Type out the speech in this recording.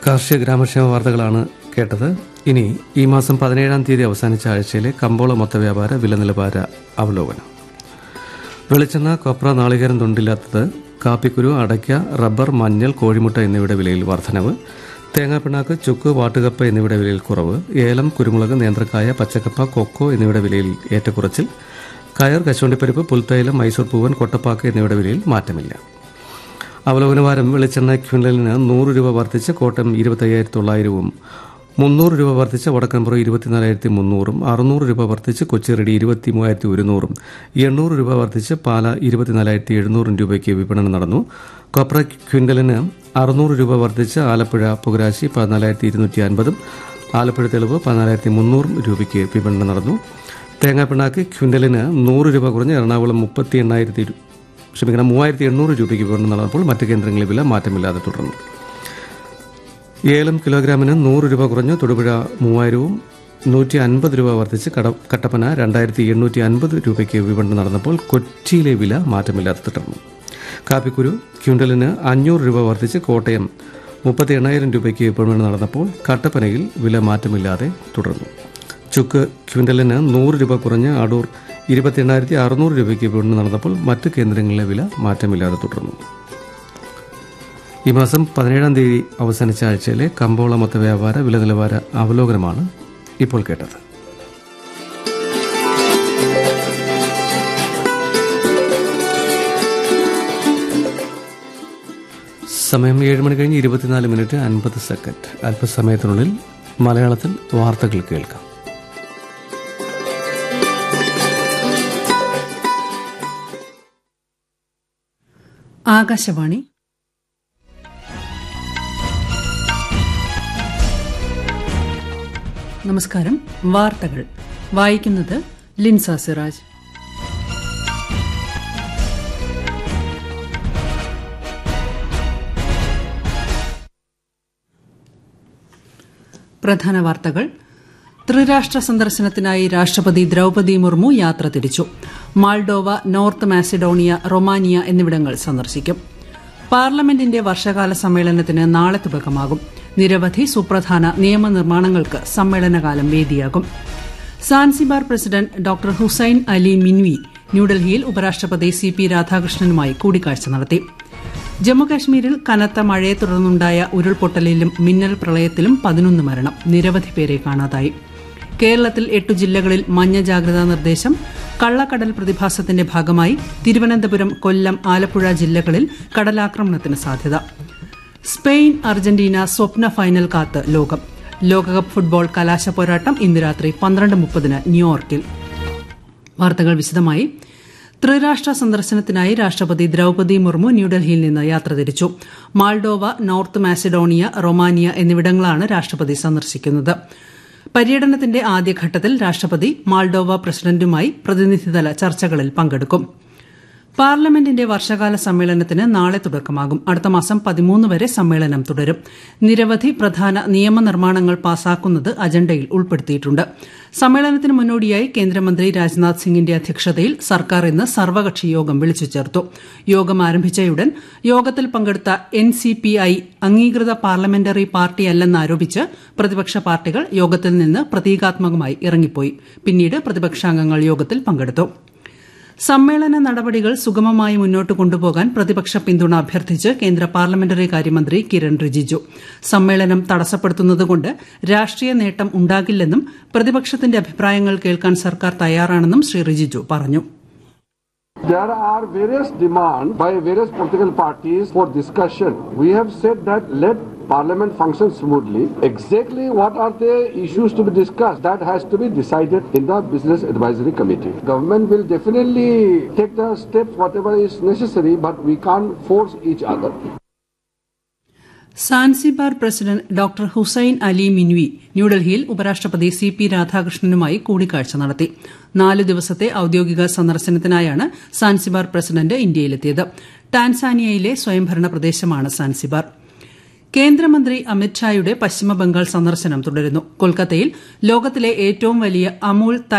കാർഷിക ഗ്രാമക്ഷേമ വാർത്തകളാണ് കേട്ടത് ഇനി ഈ മാസം പതിനേഴാം തീയതി അവസാനിച്ച ആഴ്ചയിലെ കമ്പോള മൊത്ത വ്യാപാര വില നിലവാര അവലോകനം വെളിച്ചെണ്ണ കൊപ്ര നാളികേരം തൊണ്ടില്ലാത്തത് കാപ്പിക്കുരു അടയ്ക്ക റബ്ബർ മഞ്ഞൾ കോഴിമുട്ട എന്നിവയുടെ വിലയിൽ വർധനവ് തേങ്ങാപ്പിണ്ണാക്ക് ചുക്ക് വാട്ടുകപ്പ എന്നിവയുടെ വിലയിൽ കുറവ് ഏലം കുരുമുളക് നേന്ത്രക്കായ പച്ചക്കപ്പ കൊക്കോ എന്നിവയുടെ വിലയിൽ ഏറ്റക്കുറച്ചിൽ കയർ കശുവണ്ടിപ്പരിപ്പ് പുൽത്തൈലം മൈസൂർ പൂവൻ കൊട്ടപ്പാക്ക് എന്നിവയുടെ വിലയിൽ മാറ്റമില്ല അവലോകനവാരം വെളിച്ചെണ്ണ ക്വിൻ്റലിന് നൂറ് രൂപ വർദ്ധിച്ച് കോട്ടയം ഇരുപത്തയ്യായിരത്തി തൊള്ളായിരവും മുന്നൂറ് രൂപ വർദ്ധിച്ച് വടക്കൻപുറം ഇരുപത്തിനാലായിരത്തി മുന്നൂറും അറുന്നൂറ് രൂപ വർദ്ധിച്ച് കൊച്ചിറടി ഇരുപത്തി മൂവായിരത്തി ഒരുന്നൂറും എണ്ണൂറ് രൂപ വർദ്ധിച്ച് പാല ഇരുപത്തിനാലായിരത്തി എഴുന്നൂറും രൂപയ്ക്ക് വിപണനം നടന്നു കൊപ്ര ക്വിൻ്റലിന് അറുന്നൂറ് രൂപ വർദ്ധിച്ച് ആലപ്പുഴ പുകരാശി പതിനാലായിരത്തി ഇരുന്നൂറ്റി അൻപതും ആലപ്പുഴ തെളിവ് പതിനാലായിരത്തി മുന്നൂറും രൂപയ്ക്ക് വിപണനം നടന്നു തേങ്ങാപ്പിണ്ണാക്ക് ക്വിൻ്റലിന് നൂറ് രൂപ കുറഞ്ഞ് എറണാകുളം മുപ്പത്തി എണ്ണായിരത്തി ക്ഷമിക്കണം മൂവായിരത്തി എണ്ണൂറ് രൂപയ്ക്ക് വിപണനം നടന്നപ്പോൾ മറ്റ് കേന്ദ്രങ്ങളിൽ വില മാറ്റമില്ലാതെ തുടർന്നു ഏലം കിലോഗ്രാമിന് നൂറ് രൂപ കുറഞ്ഞ് തൊടുപുഴ മൂവായിരവും നൂറ്റി അൻപത് രൂപ വർദ്ധിച്ച് കട കട്ടപ്പന രണ്ടായിരത്തി എണ്ണൂറ്റി അൻപത് രൂപയ്ക്ക് വിപണനം നടന്നപ്പോൾ കൊച്ചിയിലെ വില മാറ്റമില്ലാതെ തുടർന്നു കാപ്പിക്കുരു ക്വിൻ്റലിന് അഞ്ഞൂറ് രൂപ വർദ്ധിച്ച് കോട്ടയം മുപ്പത്തി എണ്ണായിരം രൂപയ്ക്ക് വിപണനം നടന്നപ്പോൾ കട്ടപ്പനയിൽ വില മാറ്റമില്ലാതെ തുടർന്നു ചുക്ക് ക്വിൻ്റലിന് നൂറ് രൂപ കുറഞ്ഞ് അടൂർ ഇരുപത്തി എണ്ണായിരത്തി അറുന്നൂറ് രൂപയ്ക്ക് വിപണനം നടന്നപ്പോൾ മറ്റ് കേന്ദ്രങ്ങളിലെ വില മാറ്റമില്ലാതെ തുടർന്നു ഈ മാസം പതിനേഴാം തീയതി അവസാനിച്ച ആഴ്ചയിലെ കമ്പോള മൊത്ത വ്യാപാര വില നിലവാര അവലോകനമാണ് ഇപ്പോൾ കേട്ടത് സമയം ഏഴ് മണി കഴിഞ്ഞ് ഇരുപത്തിനാല് മിനിറ്റ് അൻപത് സെക്കൻഡ് അല്പസമയത്തിനുള്ളിൽ മലയാളത്തിൽ വാർത്തകൾ കേൾക്കാം ആകാശവാണി നമസ്കാരം വാർത്തകൾ വായിക്കുന്നത് ലിൻസ സിറാജ് പ്രധാന വാർത്തകൾ ത്രിരാഷ്ട്ര സന്ദർശനത്തിനായി രാഷ്ട്രപതി ദ്രൌപതി മുർമു യാത്ര തിരിച്ചു മാൾഡോവ നോർത്ത് മാസിഡോണിയ റൊമാനിയ എന്നിവിടങ്ങൾ സന്ദർശിക്കും പാർലമെന്റിന്റെ വർഷകാല സമ്മേളനത്തിന് നാളെ തുടക്കമാകും നിരവധി സുപ്രധാന നിയമനിർമ്മാണങ്ങൾക്ക് സമ്മേളനകാലം വേദിയാകും Zanzibar president doctor Hussein Ali Mwinyi ന്യൂഡൽഹിയിൽ ഉപരാഷ്ട്രപതി സി പി രാധാകൃഷ്ണനുമായി കൂടിക്കാഴ്ച നടത്തി ജമ്മുകാശ്മീരിൽ കനത്ത മഴയെ തുടർന്നുണ്ടായ ഉരുൾപൊട്ടലിലും മിന്നൽ പ്രളയത്തിലും പതിനൊന്ന് മരണം നിരവധി പേരെ കാണാതായി കേരളത്തിൽ എട്ടു ജില്ലകളിൽ മഞ്ഞ ജാഗ്രതാ നിർദ്ദേശം കള്ളക്കടൽ പ്രതിഭാസത്തിന്റെ ഭാഗമായി തിരുവനന്തപുരം കൊല്ലം ആലപ്പുഴ ജില്ലകളിൽ കടലാക്രമണത്തിന് സാധ്യത സ്പെയിൻ അർജന്റീന സ്വപ്ന ഫൈനൽ കാത്ത് ലോകം ലോകകപ്പ് ഫുട്ബോൾ കലാശ പോരാട്ടം ഇന്ന് രാത്രി പന്ത്രണ്ട് മുപ്പതിന് ന്യൂയോർക്കിൽ വാർത്തകൾ വിശദമായി ത്രിരാഷ്ട്ര സന്ദർശനത്തിനായി രാഷ്ട്രപതി ദ്രൌപതി മുർമു ന്യൂഡൽഹിയിൽ നിന്ന് യാത്ര തിരിച്ചു മാൾഡോവ നോർത്ത് മാസിഡോണിയ റൊമാനിയ എന്നിവിടങ്ങളാണ് രാഷ്ട്രപതി സന്ദർശിക്കുന്നത് പര്യടനത്തിന്റെ ആദ്യഘട്ടത്തിൽ രാഷ്ട്രപതി മാൾഡോവ പ്രസിഡന്റുമായി പ്രതിനിധിതല ചർച്ചകളിൽ പങ്കെടുക്കും പാർലമെന്റിന്റെ വർഷകാല സമ്മേളനത്തിന് നാളെ തുടക്കമാകും അടുത്ത മാസം പതിമൂന്ന് വരെ സമ്മേളനം തുടരും നിരവധി പ്രധാന നിയമനിർമ്മാണങ്ങൾ പാസാക്കുന്നത് അജണ്ടയിൽ ഉൾപ്പെടുത്തിയിട്ടുണ്ട് സമ്മേളനത്തിന് മുന്നോടിയായി കേന്ദ്രമന്ത്രി രാജ്നാഥ് സിംഗിന്റെ അധ്യക്ഷതയിൽ സർക്കാർ ഇന്ന് സർവകക്ഷി യോഗം വിളിച്ചു ചേർത്തു യോഗം ആരംഭിച്ചയുടൻ യോഗത്തിൽ പങ്കെടുത്ത എൻ സി പി ഐ അംഗീകൃത പാർലമെന്ററി പാർട്ടിയല്ലെന്നാരോപിച്ച് പ്രതിപക്ഷ പാർട്ടികൾ യോഗത്തിൽ നിന്ന് പ്രതീകാത്മകമായി ഇറങ്ങിപ്പോയി പിന്നീട് പ്രതിപക്ഷാംഗങ്ങൾ യോഗത്തിൽ പങ്കെടുത്തു സമ്മേളന നടപടികൾ സുഗമമായി മുന്നോട്ട് കൊണ്ടുപോകാൻ പ്രതിപക്ഷ പിന്തുണ അഭ്യർത്ഥിച്ച് കേന്ദ്ര പാർലമെന്ററി കാര്യമന്ത്രി കിരൺ റിജിജു സമ്മേളനം തടസ്സപ്പെടുത്തുന്നതുകൊണ്ട് രാഷ്ട്രീയ നേട്ടം ഉണ്ടാകില്ലെന്നും പ്രതിപക്ഷത്തിന്റെ അഭിപ്രായങ്ങൾ കേൾക്കാൻ സർക്കാർ തയ്യാറാണെന്നും ശ്രീ റിജിജു പറഞ്ഞു There are various demands by various political parties for discussion. We have said that let Parliament function smoothly. Exactly what are the issues to be discussed? That has to be decided in the Business Advisory Committee. Government will definitely take the steps whatever is necessary, but we can't force each other. Zanzibar president doctor Hussein Ali Mwinyi ന്യൂഡൽഹിയിൽ ഉപരാഷ്ട്രപതി C P രാധാകൃഷ്ണനുമായി കൂടിക്കാഴ്ച നടത്തി നാല് ദിവസത്തെ ഔദ്യോഗിക സന്ദർശനത്തിനായാണ് Zanzibar president ഇന്ത്യയിലെത്തിയത് ടാൻസാനിയയിലെ സ്വയംഭരണ പ്രദേശമാണ് Zanzibar കേന്ദ്രമന്ത്രി അമിത്ഷായുടെ പശ്ചിമബംഗാൾ സന്ദർശനം തുടരുന്നു കൊൽക്കത്തയിൽ ലോകത്തിലെ ഏറ്റവും വലിയ അമൂൽ